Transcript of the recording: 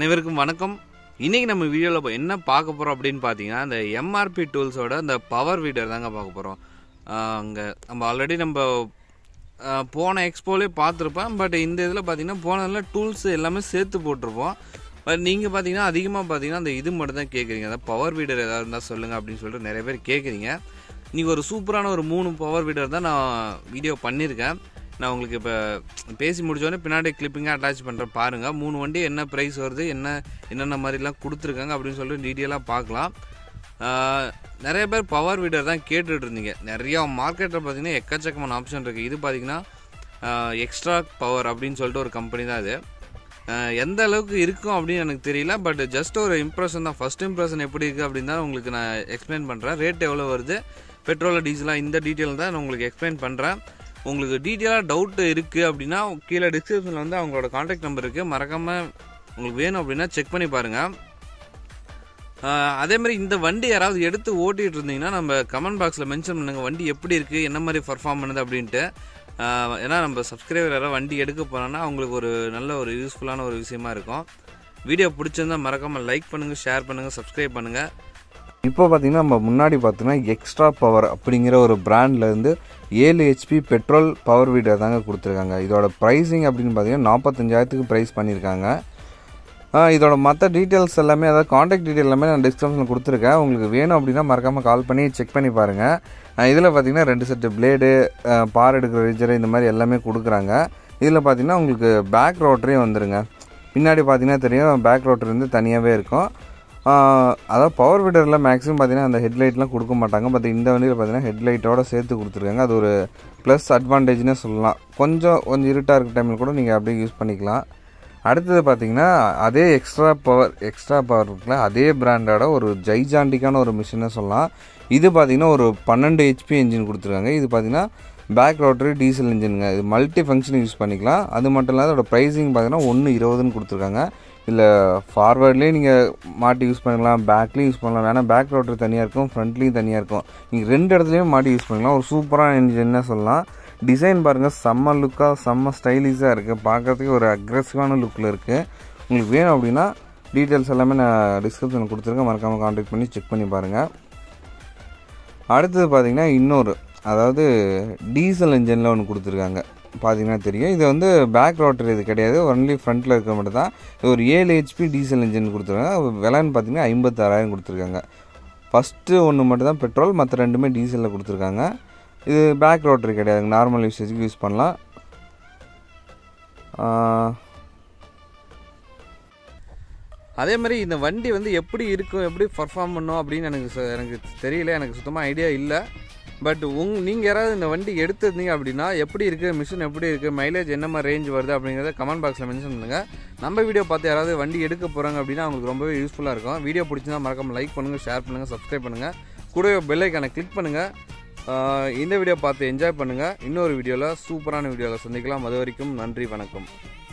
அனைவருக்கும் வணக்கம் இன்னைக்கு நம்ம வீடியோவில் என்ன பார்க்க போகிறோம் அப்படின்னு பார்த்தீங்கன்னா இந்த எம்ஆர்பி டூல்ஸோட இந்த பவர் வீடர் தாங்க பார்க்க போகிறோம் அங்கே நம்ம ஆல்ரெடி நம்ம ஆஹ், போன எக்ஸ்போலே பார்த்துருப்பேன் பட் இந்த இதில் பார்த்தீங்கன்னா போனதில் டூல்ஸ் எல்லாமே சேர்த்து போட்டிருப்போம் பட் நீங்கள் பார்த்தீங்கன்னா அதிகமாக பார்த்தீங்கன்னா அந்த இது மட்டும் தான் கேட்குறீங்க அதாவது பவர் வீடர் ஏதாவது இருந்தால் சொல்லுங்கள் அப்படின்னு சொல்லிட்டு நிறைய பேர் கேட்குறீங்க இன்றைக்கி ஒரு சூப்பரான ஒரு மூணு பவர் வீடர் தான் நான் வீடியோ பண்ணியிருக்கேன் நான் உங்களுக்கு இப்போ பேசி முடிச்சோடனே பின்னாடி கிளிப்பிங்காக அட்டாச் பண்ணுறேன் பாருங்கள் மூணு வண்டி என்ன ப்ரைஸ் வருது என்ன என்னென்ன மாதிரிலாம் கொடுத்துருக்காங்க அப்படின்னு சொல்லிட்டு டீட்டெயிலாக பார்க்கலாம் ஆஹ், நிறைய பேர் பவர் வீடர் தான் கேட்டுட்டு இருந்தீங்க நிறையா மார்க்கெட்டில் பார்த்தீங்கன்னா எக்கச்சக்கமான ஆப்ஷன் இருக்குது இது பார்த்தீங்கன்னா எக்ஸ்ட்ரா பவர் அப்படின்னு சொல்லிட்டு ஒரு கம்பெனி தான் இது ஆஹ், எந்த அளவுக்கு இருக்கும் அப்படின்னு எனக்கு தெரியல பட் ஜஸ்ட் ஒரு இம்ப்ரெஷன் தான் ஃபர்ஸ்ட் இம்ப்ரெஷன் எப்படி இருக்குது அப்படின்னு தான் உங்களுக்கு நான் எக்ஸ்பிளைன் பண்ணுறேன் ரேட் எவ்வளோ வருது பெட்ரோல் டீசலாக இந்த டீட்டெயில் தான் நான் உங்களுக்கு எக்ஸ்பிளைன் பண்ணுறேன் உங்களுக்கு டீட்டெயிலாக டவுட் இருக்குது அப்படின்னா கீழே டிஸ்கிரிப்ஷனில் வந்து அவங்களோட காண்டாக்ட் நம்பர் இருக்குது மறக்காமல் உங்களுக்கு வேணும் அப்படின்னா செக் பண்ணி பாருங்கள் அதே மாதிரி இந்த வண்டி யாராவது எடுத்து ஓட்டிகிட்டு இருந்தீங்கன்னா நம்ம கமெண்ட் பாக்ஸில் மென்ஷன் பண்ணுங்கள் வண்டி எப்படி இருக்குது என்ன மாதிரி பர்ஃபார்ம் பண்ணுது அப்படின்ட்டு ஆஹ் ஏன்னா நம்ம சப்ஸ்கிரைபர் யாராவது வண்டி எடுக்க போனோன்னா அவங்களுக்கு ஒரு நல்ல ஒரு யூஸ்ஃபுல்லான ஒரு விஷயமா இருக்கும் வீடியோ பிடிச்சிருந்தா மறக்காமல் லைக் பண்ணுங்கள் ஷேர் பண்ணுங்கள் சப்ஸ்கிரைப் பண்ணுங்கள் இப்போ பார்த்தீங்கன்னா நம்ம முன்னாடி பார்த்தீங்கன்னா எக்ஸ்ட்ரா பவர் அப்படிங்கிற ஒரு பிராண்ட்ல இருந்து ஏழு ஹெச்பி பெட்ரோல் பவர் வீடர் தாங்க கொடுத்துருக்காங்க இதோட ப்ரைஸிங் அப்படின்னு பார்த்தீங்கன்னா நாற்பத்தஞ்சாயிரத்துக்கு ப்ரைஸ் பண்ணியிருக்காங்க ஆ, இதோட மற்ற டீட்டெயில்ஸ் எல்லாமே அதாவது காண்டாக்ட் டீட்டெயில் எல்லாமே நான் டிஸ்கிரிப்ஷனில் கொடுத்துருக்கேன் உங்களுக்கு வேணும் அப்படின்னா மறக்காமல் கால் பண்ணி செக் பண்ணி பாருங்கள் இதில் பார்த்தீங்கன்னா ரெண்டு செட்டு பிளேடு பார் எடுக்கிற ரிஜர் இந்த மாதிரி எல்லாமே கொடுக்குறாங்க இதில் பார்த்தீங்கன்னா உங்களுக்கு பேக் ரோட்டரே வந்துருங்க பின்னாடி பார்த்தீங்கன்னா தெரியும் பேக் ரோட்டர் வந்து தனியாகவே இருக்கும் ஆஹ் அதாவது பவர் விடரில் மேக்ஸிமம் பார்த்தீங்கன்னா அந்த ஹெட்லைட்லாம் கொடுக்க மாட்டாங்க பட் இந்த வண்டியில் பார்த்தீங்கன்னா ஹெட்லைட்டோட சேர்த்து கொடுத்துருக்காங்க அது ஒரு ப்ளஸ் அட்வான்டேஜ்னே சொல்லலாம் கொஞ்சம் கொஞ்சம் இருட்டாக இருக்க டைமில் கூட நீங்கள் அப்படியே யூஸ் பண்ணிக்கலாம் அடுத்தது பார்த்தீங்கன்னா அதே எக்ஸ்ட்ரா பவர் எக்ஸ்ட்ரா பவர் இருக்குல்ல அதே பிராண்டோட ஒரு ஜைஜாண்டிக்கான ஒரு மிஷினை சொல்லலாம் இது பார்த்தீங்கன்னா ஒரு பன்னெண்டு ஹெச்பி என்ஜின் கொடுத்துருக்காங்க இது பார்த்தீங்கன்னா பேக் ரோட்டரி டீசல் இன்ஜினுங்க இது மல்டி ஃபங்க்ஷன் யூஸ் பண்ணிக்கலாம் அது மட்டும் இல்லாத அதோட ப்ரைஸிங் பார்த்தீங்கன்னா ஒன்று இருபதுன்னு கொடுத்துருக்காங்க இல்லை ஃபார்வர்ட்லேயும் நீங்கள் மாட்டி யூஸ் பண்ணிக்கலாம் பேக்லேயும் யூஸ் பண்ணலாம் வேணால் பேக் ரோட்டர் தனியாக இருக்கும் ஃப்ரண்ட்லேயும் தனியாக இருக்கும் நீங்கள் ரெண்டு இடத்துலையும் மாட்டி யூஸ் பண்ணிக்கலாம் ஒரு சூப்பரான இன்ஜின் சொல்லலாம் டிசைன் பாருங்கள் செம்ம லுக்காக செம்ம ஸ்டைலிஷாக இருக்குது பார்க்குறதுக்கு ஒரு அக்ரெசிவான லுக்கில் இருக்குது உங்களுக்கு வேணும் அப்படின்னா டீட்டெயில்ஸ் எல்லாமே நான் டிஸ்கிரிப்ஷனில் கொடுத்துருக்கேன் மறக்காமல் காண்டாக்ட் பண்ணி செக் பண்ணி பாருங்கள் அடுத்தது பார்த்தீங்கன்னா இன்னொரு அதாவது டீசல் இன்ஜினில் ஒன்று கொடுத்துருக்காங்க பார்த்தீங்கன்னா தெரியும் இது வந்து பேக் ரோட்டர் இது கிடையாது ஒன்லி ஃப்ரண்ட்டில் இருக்க மட்டும் தான் இது ஒரு ஏழு ஹெச்பி டீசல் இன்ஜின் கொடுத்துருக்காங்க விலைன்னு பார்த்தீங்கன்னா ஐம்பத்தாறாயிரம் கொடுத்துருக்காங்க ஃபஸ்ட்டு ஒன்று மட்டும் தான் பெட்ரோல் மற்ற ரெண்டுமே டீசலில் கொடுத்துருக்காங்க இது பேக் ரோட்டர் கிடையாது நார்மல் யூசேஜுக்கு யூஸ் பண்ணலாம் ஆஹ், அதே மாதிரி இந்த வண்டி வந்து எப்படி இருக்கும் எப்படி பர்ஃபார்ம் பண்ணும் அப்படின்னு எனக்கு ச- எனக்கு தெரியல எனக்கு சுத்தமாக ஐடியா இல்லை பட் உங் நீங்கள் யாராவது இந்த வண்டி எடுத்திருந்தீங்க அப்படின்னா எப்படி இருக்குது மிஷின் எப்படி இருக்குது மைலேஜ் என்ன மாதிரி ரேஞ்ச் வருது அப்படிங்கிறத கமெண்ட் பாக்ஸில் மென்ஷன் பண்ணுங்கள் நம்ம வீடியோ பார்த்து யாராவது வண்டி எடுக்க போகிறாங்க அப்படின்னா அவங்களுக்கு ரொம்பவே யூஸ்ஃபுல்லாக இருக்கும் வீடியோ பிடிச்சிருந்தா மறக்காம லைக் பண்ணுங்கள் ஷேர் பண்ணுங்கள் சப்ஸ்கிரைப் பண்ணுங்கள் கூடவே பெல் ஐக்கானை கிளிக் பண்ணுங்கள் இந்த வீடியோ பார்த்து என்ஜாய் பண்ணுங்கள் இன்னொரு வீடியோவில் சூப்பரான வீடியோவில் சந்திக்கலாம் அது வரைக்கும் நன்றி வணக்கம்